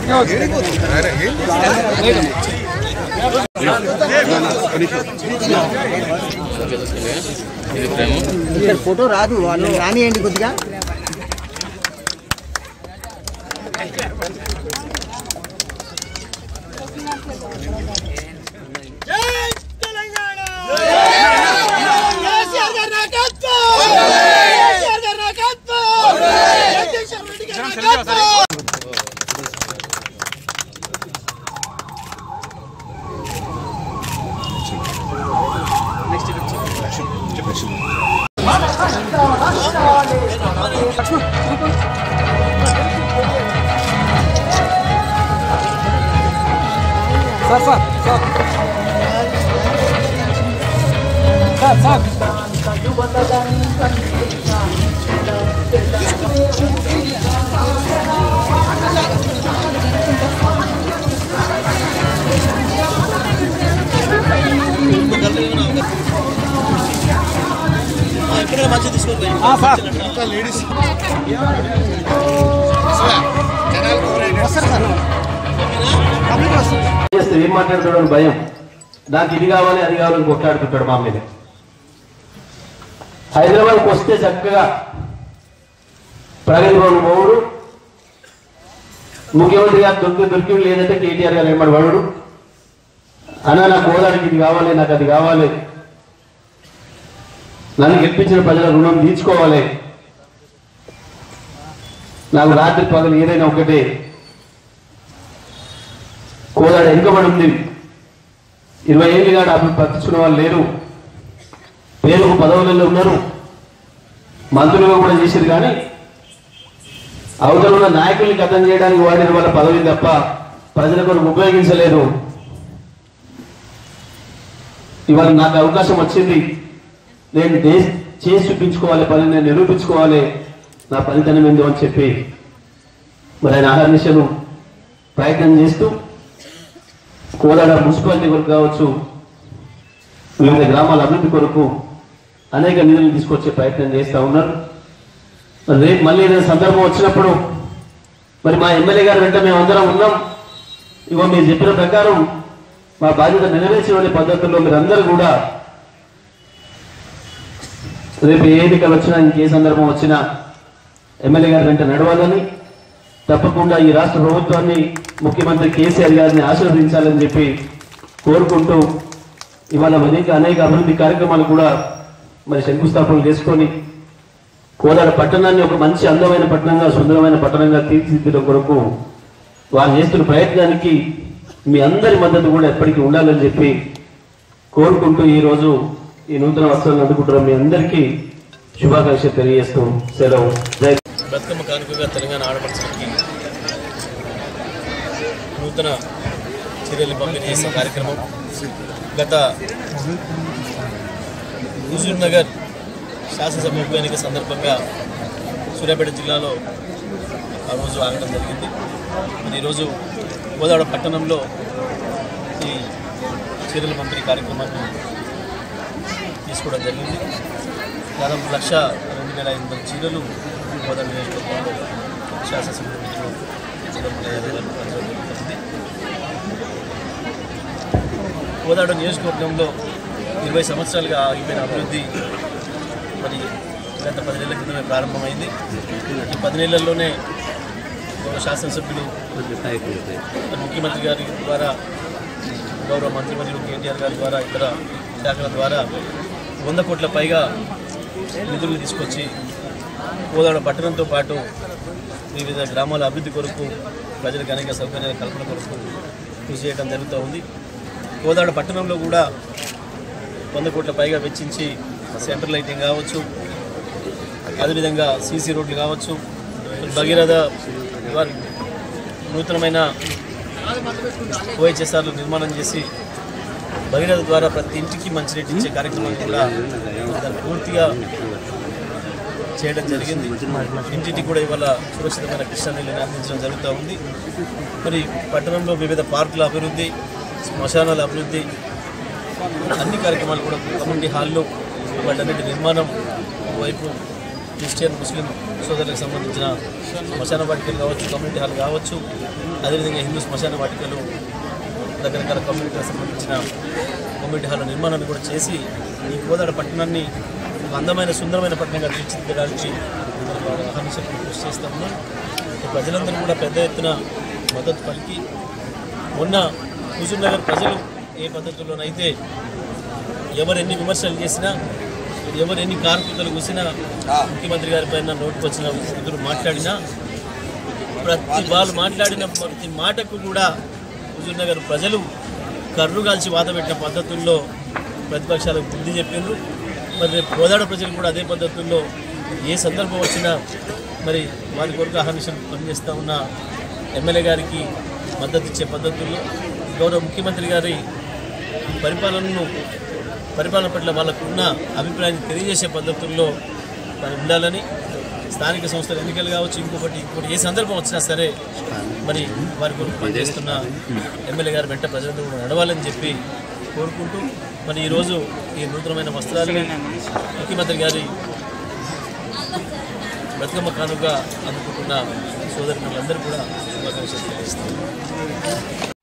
ఇక్కడ ఫోటో రాదు వాళ్ళు రానియండి కొద్దిగా sir sir sir sir sir ఆ, సార్ చేస్తే ఏం మాట్లాడుతాడు అని భయం నాకు ఇది కావాలి అది కావాలని కొట్లాడుతుంటాడు మా మీద హైదరాబాద్కి వస్తే చక్కగా ప్రగతి భవన్ పోవుడు ముఖ్యమంత్రి గారు దొరికి దొరికి లేదంటే కేటీఆర్ గారు ఏమడి వాడు అన్నా నాకు హోదానికి ఇది కావాలి నాకు అది కావాలి నన్ను గెలిపించిన ప్రజల రుణం తీర్చుకోవాలి నాకు రాత్రి పగలు ఏదైనా ఒకటే కోదాడ వెనుకబడి ఉంది ఇరవై ఏళ్ళు కాదు అభివృద్ధి పట్టించుకున్న వాళ్ళు లేరు పేరుకు పదవులలో ఉన్నారు మంత్రులుగా కూడా చేశారు కానీ అవతల ఉన్న నాయకుల్ని గతం చేయడానికి వాడిన వాళ్ళ పదవి తప్ప ప్రజల కొరకు ఉపయోగించలేదు ఇవాళ నాకు అవకాశం వచ్చింది నేను దేశ చేసి చూపించుకోవాలి పని నేను నిరూపించుకోవాలి నా ఫలితనం ఏందో అని చెప్పి మరి ఆయన ఆహర్నిశలు ప్రయత్నం చేస్తూ కోదాడ మున్సిపాలిటీ కొరకు కావచ్చు వివిధ గ్రామాల అభివృద్ధి కొరకు అనేక నిధులు తీసుకొచ్చే ప్రయత్నం చేస్తూ ఉన్నారు మరి రేపు మళ్ళీ ఏదైనా సందర్భం వచ్చినప్పుడు మరి మా ఎమ్మెల్యే గారు వెంట మేమందరం ఉన్నాం ఇగో మీరు చెప్పిన ప్రకారం మా బాధ్యత నెరవేర్చే పద్ధతుల్లో మీరందరూ కూడా రేపు ఏ ఎన్నికలు వచ్చినా ఇంకే సందర్భం వచ్చినా ఎమ్మెల్యే గారి వెంట నడవాలని తప్పకుండా ఈ రాష్ట్ర ప్రభుత్వాన్ని ముఖ్యమంత్రి కేసీఆర్ గారిని ఆశీర్వదించాలని చెప్పి కోరుకుంటూ ఇవాళ అనేక అనేక అభివృద్ధి కార్యక్రమాలు కూడా మరి శంకుస్థాపనలు చేసుకొని కోదాడ పట్టణాన్ని ఒక మంచి అందమైన పట్టణంగా సుందరమైన పట్టణంగా తీర్చిదిద్దడం కొరకు వారు చేస్తున్న ప్రయత్నానికి మీ అందరి మద్దతు కూడా ఎప్పటికీ ఉండాలని చెప్పి కోరుకుంటూ ఈ రోజు ఈ నూతన వస్త్రాలను అందుకుంటున్న మీ అందరికీ శుభాకాంక్షలు తెలియజేస్తూ సెలవు జై బతుకమ్మ కానుకగా తెలంగాణ ఆడపడుచులకి నూతన చర్యలు పంపిణీ చేసే కార్యక్రమం గత హుజూర్ నగర్ శాసనసభ ఉప ఎన్నిక సందర్భంగా సూర్యాపేట జిల్లాలో ఆ రోజు ఆగడం జరిగింది మరి ఈరోజు గోదావర పట్టణంలో ఈ చీరల పంపిణీ కార్యక్రమాన్ని తీసుకోవడం జరిగింది దాదాపు లక్ష రెండు వేల ఐదు వందల చీరలు గోదావరి నియోజకవర్గంలో శాసనసభ ఎన్నికల్లో చంద్రబాబు నాయుడు గారు పంచడం జరుగుతుంది కోదాడ నియోజకవర్గంలో ఇరవై సంవత్సరాలుగా ఆగిపోయిన అభివృద్ధి మరి గత పది నెలల క్రితమే ప్రారంభమైంది ఈ పది నెలల్లోనే గౌరవ శాసనసభ్యులు మరి ముఖ్యమంత్రి గారి ద్వారా గౌరవ మంత్రిమంత్రులు కేటీఆర్ గారి ద్వారా ఇతర శాఖల ద్వారా వంద కోట్ల పైగా నిధులు తీసుకొచ్చి కోదాడ పట్టణంతో పాటు వివిధ గ్రామాల అభివృద్ధి కొరకు ప్రజలకు అనేక సౌకర్యాల కల్పన కొరకు కృషి చేయడం జరుగుతూ ఉంది కోదాడ పట్టణంలో కూడా వంద కోట్ల పైగా వెచ్చించి సెంట్రల్ లైటింగ్ కావచ్చు అదేవిధంగా సీసీ రోడ్లు కావచ్చు భగీరథ వారి నూతనమైన ఓహెచ్ఎస్ఆర్లు నిర్మాణం చేసి భగీరథ ద్వారా ప్రతి ఇంటికి మంచినీటి ఇచ్చే కార్యక్రమాన్ని కూడా దాన్ని పూర్తిగా చేయడం జరిగింది ఇంటింటికి కూడా ఇవాళ సురక్షితమైన కృష్ణా నీళ్ళని అందించడం జరుగుతూ ఉంది మరి పట్టణంలో వివిధ పార్కుల అభివృద్ధి శ్మశానాల అభివృద్ధి అన్ని కార్యక్రమాలు కూడా కమ్యూనిటీ హాల్లో వాటన్నిటి నిర్మాణం వైపు క్రిస్టియన్ ముస్లిం సోదరులకు సంబంధించిన శ్మశాన వాటికలు కావచ్చు కమ్యూనిటీ హాల్ కావచ్చు అదేవిధంగా హిందూ శ్మశాన వాటికలు రకరకాల కమ్యూనిటీలకు సంబంధించిన కమ్యూనిటీ హాల్ నిర్మాణాన్ని కూడా చేసి ఈ కోదాడ పట్టణాన్ని ఒక అందమైన సుందరమైన పట్టణంగా తీర్చిదిద్దడానికి అహర్నిశలు కృషి చేస్తా ఉన్నాం ఈ ప్రజలందరూ కూడా పెద్ద ఎత్తున మద్దతు పలికి మొన్న హుజూర్ నగర్ ప్రజలు ఏ పద్ధతిలోనైతే ఎవరు ఎన్ని విమర్శలు చేసినా ఎవరు ఎన్ని కార్మికులు కూసినా ముఖ్యమంత్రి గారి పైన నోటుకు వచ్చిన ఎదురు మాట్లాడినా ప్రతి వాళ్ళు మాట్లాడిన ప్రతి మాటకు కూడా హుజూర్ నగర్ ప్రజలు కర్రు కాల్చి వాదపెట్టిన పద్ధతుల్లో ప్రతిపక్షాలకు బుద్ధి చెప్పిండ్రు మరి రేపు గోదాడ ప్రజలు కూడా అదే పద్ధతుల్లో ఏ సందర్భం వచ్చినా మరి వారి కొరకు అహర్నిశలు పనిచేస్తూ ఉన్న ఎమ్మెల్యే గారికి మద్దతు ఇచ్చే పద్ధతుల్లో గౌరవ ముఖ్యమంత్రి గారి పరిపాలనను పరిపాలన పట్ల వాళ్ళకు ఉన్న అభిప్రాయాన్ని తెలియజేసే పద్ధతుల్లో మరి ఉండాలని స్థానిక సంస్థల ఎన్నికలు కావచ్చు ఇంకొకటి ఇంకోటి ఏ సందర్భం వచ్చినా సరే మరి వారి కొరకు పనిచేస్తున్న ఎమ్మెల్యే గారు వెంట ప్రజలందరూ కూడా నడవాలని చెప్పి కోరుకుంటూ మరి ఈరోజు ఈ నూతనమైన వస్త్రాలు ముఖ్యమంత్రి గారి బతుకమ్మ కానుక అందుకుంటున్న సోదరులందరూ కూడా శుభాకాంక్షలు తెలియజేస్తారు